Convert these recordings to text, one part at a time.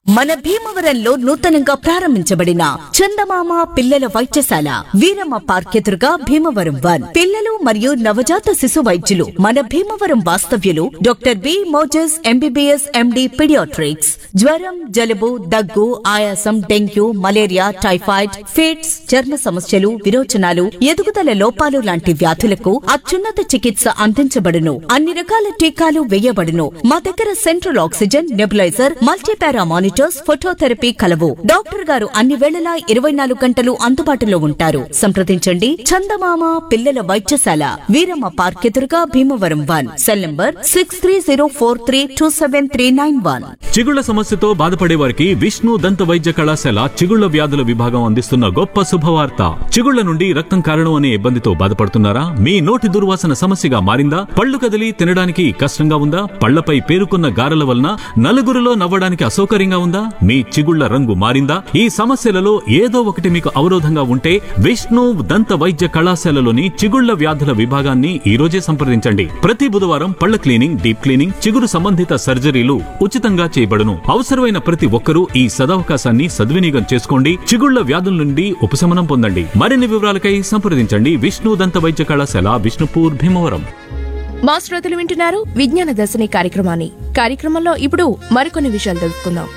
మన భీమవరంలో నూతనంగా ప్రారంభించబడిన చందమామ పిల్లల వైద్యశాల వీరమ్మ పార్క్ ఎదురుగా భీమవరం వన్ పిల్లలు మరియు నవజాత శిశు వైద్యులు మన భీమవరం వాస్తవ్యులు doctor B Moses MBBS MD paediatrics జ్వరం జలుబు దగ్గు ఆయాసం డెంగ్యూ మలేరియా టైఫాయిడ్ ఫిట్స్ చర్మ సమస్యలు విరోచనాలు ఎదుగుదల లోపాలు లాంటి వ్యాధులకు అత్యున్నత చికిత్స అందించబడును అన్ని రకాల టీకాలు వేయబడును మా దగ్గర central oxygen nebuliser multipara monitors phototherapy కలవు డాక్టర్ గారు అన్ని వేళలా ఇరవై నాలుగు గంటలు అందుబాటులో ఉంటారు సంప్రదించండి చందమామ పిల్లల వైద్యశాల వీరమ్మ పార్క్ ఎదురుగా Bhimavaram one cell number six three zero four three two seven three nine one చిగుళ్ల సమస్యతో బాధపడే వారికి విష్ణు దంత వైద్య కళాశాల చిగుళ్ల వ్యాధుల విభాగం అందిస్తున్న గొప్ప శుభవార్త చిగుళ్ల నుండి రక్తం కారణం అనే ఇబ్బందితో బాధపడుతున్నారా మీ నోటి దుర్వాసన సమస్యగా మారిందా పళ్ళు కదిలి తినడానికి కష్టంగా ఉందా పళ్లపై పేరుకున్న గారెల వలన నలుగురిలో నవ్వడానికి అసౌకర్యంగా ఉందా మీ చిగుళ్ల రంగు మారిందా ఈ సమస్యలలో ఏదో ఒకటి మీకు అవరోధంగా ఉంటే విష్ణు దంత వైద్య కళాశాలలోని చిగుళ్ల వ్యాధుల విభాగాన్ని ఈ రోజే సంప్రదించండి ప్రతి బుధవారం పళ్ల క్లీనింగ్ డీప్ క్లీనింగ్ చిగురు సంబంధిత సర్జరీలు ఉచితంగా చేయబడును అవసరమైన ప్రతి ఒక్కరూ ఈ సదవకాశాన్ని సద్వినియోగం చేసుకోండి చిగుళ్ల వ్యాధుల నుండి ఉపశమనం పొందండి మరిన్ని వివరాలకై సంప్రదించండి విష్ణు దంత వైద్య కళాశాల విష్ణుపూర్ భీమవరం మా శ్రోతలు వింటున్నారు విజ్ఞాన దర్శిని కార్యక్రమాన్ని కార్యక్రమంలో ఇప్పుడు మరికొన్ని విషయాలు తెలుసుకుందాం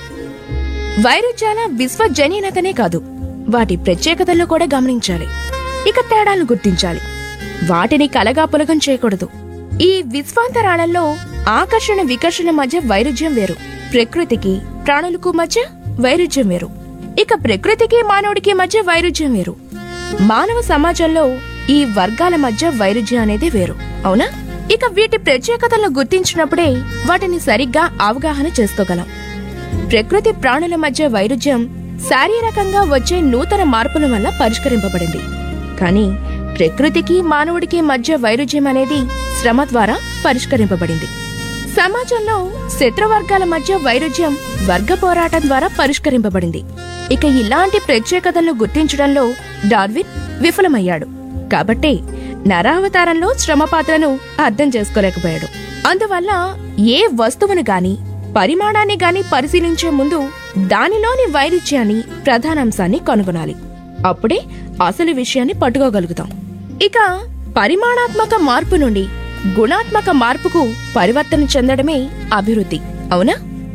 వైరుధ్యాల విశ్వజనీనతనే కాదు వాటి ప్రత్యేకతలను కూడా గమనించాలి ఇక తేడాలను గుర్తించాలి వాటిని కలగా పులగం చేయకూడదు ఈ విశ్వాంతరాళంలో ఆకర్షణ వికర్షణ మధ్య వైరుధ్యం వేరు ప్రకృతికి ప్రాణులకు మధ్య వైరుధ్యం వేరు ఇక ప్రకృతికి మానవుడికి మధ్య వైరుధ్యం వేరు మానవ సమాజంలో ఈ వర్గాల మధ్య వైరుధ్యం అనేది వేరు అవునా ఇక వీటి ప్రత్యేకతలను గుర్తించినప్పుడే వాటిని సరిగ్గా అవగాహన చేసుకోగలం ప్రకృతి ప్రాణుల మధ్య వైరుధ్యం శారీరకంగా వచ్చే నూతన మార్పుల వల్ల పరిష్కరింపబడింది కానీ ప్రకృతికి మానవుడికి మధ్య వైరుధ్యం అనేది శ్రమ ద్వారా పరిష్కరింపబడింది సమాజంలో శత్రువర్గాల మధ్య వైరుధ్యం వర్గ పోరాటం ద్వారా పరిష్కరింపబడింది ఇక ఇలాంటి ప్రత్యేకతలను గుర్తించడంలో డార్విన్ విఫలమయ్యాడు కాబట్టే నరావతారంలో శ్రమ పాత్రను అర్థం చేసుకోలేకపోయాడు అందువల్ల ఏ వస్తువును గాని పరిమాణాన్ని గాని పరిశీలించే ముందు దానిలోని వైరుధ్యాన్ని ప్రధానాంశాన్ని కనుగొనాలి అప్పుడే అసలు విషయాన్ని పట్టుకోగలుగుతాం ఇక పరిమాణాత్మక మార్పు నుండి గుణాత్మక మార్పుకు పరివర్తన చెందడమే అభివృద్ధి అవునా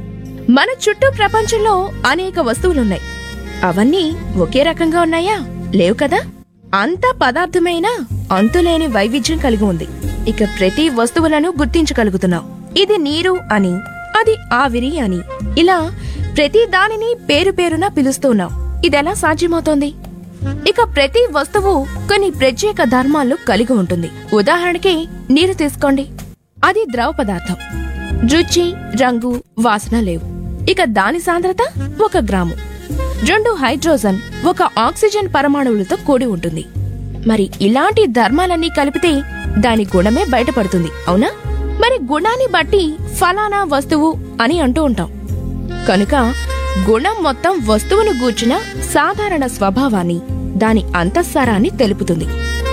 మన చుట్టూ ప్రపంచంలో అనేక వస్తువులున్నాయి అవన్నీ ఒకే రకంగా ఉన్నాయా లేవు కదా అంత పదార్థమైన అంతులేని వైవిధ్యం కలిగి ఉంది ఇక ప్రతి వస్తువులను గుర్తించగలుగుతున్నాం ఇది నీరు అని అది ఆవిరి అని ఇలా ప్రతి దానిని పేరు పేరున పిలుస్తున్నాం ఇదెలా సాధ్యమవుతోంది ఇక ప్రతి వస్తువు కొన్ని ప్రత్యేక ధర్మాలు కలిగి ఉంటుంది ఉదాహరణకి నీరు తీసుకోండి అది ద్రవ పదార్థం రుచి రంగు వాసన లేవు ఇక దాని సాంద్రత ఒక గ్రాము రెండు హైడ్రోజన్ ఒక ఆక్సిజన్ పరమాణువులతో కూడి ఉంటుంది మరి ఇలాంటి ధర్మాలన్నీ కలిపితే దాని గుణమే బయటపడుతుంది అవునా మరి గుణాన్ని బట్టి ఫలానా వస్తువు అని అంటూ ఉంటాం కనుక గుణం మొత్తం వస్తువును గూర్చిన సాధారణ స్వభావాన్ని దాని అంతఃసారాన్ని తెలుపుతుంది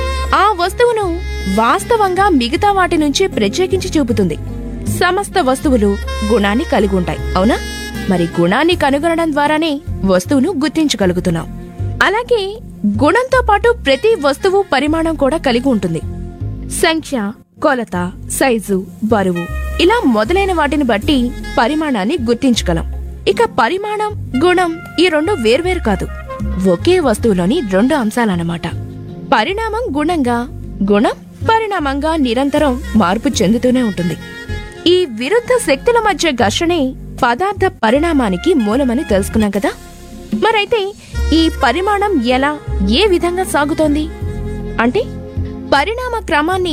ఆ వస్తువును వాస్తవంగా మిగతా వాటి నుంచి ప్రత్యేకించి చూపుతుంది సమస్త వస్తువులు గుణాన్ని కలిగి ఉంటాయి అవునా మరి గుణాన్ని కనుగొనడం ద్వారానే వస్తువును గుర్తించగలుగుతున్నాం అలాగే గుణంతో పాటు ప్రతి వస్తువు పరిమాణం కూడా కలిగి ఉంటుంది సంఖ్య కొలత సైజు బరువు ఇలా మొదలైన వాటిని బట్టి పరిమాణాన్ని గుర్తించగలం ఇక పరిమాణం గుణం ఈ రెండు వేర్వేరు కాదు ఒకే వస్తువులోని రెండు అంశాలన్నమాట పరిణామం గుణంగా గుణం పరిణామంగా నిరంతరం మార్పు చెందుతూనే ఉంటుంది ఈ విరుద్ధ శక్తుల మధ్య ఘర్షణే పదార్థ పరిణామానికి మూలమని తెలుసుకున్నాం కదా మరైతే ఈ పరిమాణం ఎలా ఏ విధంగా సాగుతోంది అంటే పరిణామ క్రమాన్ని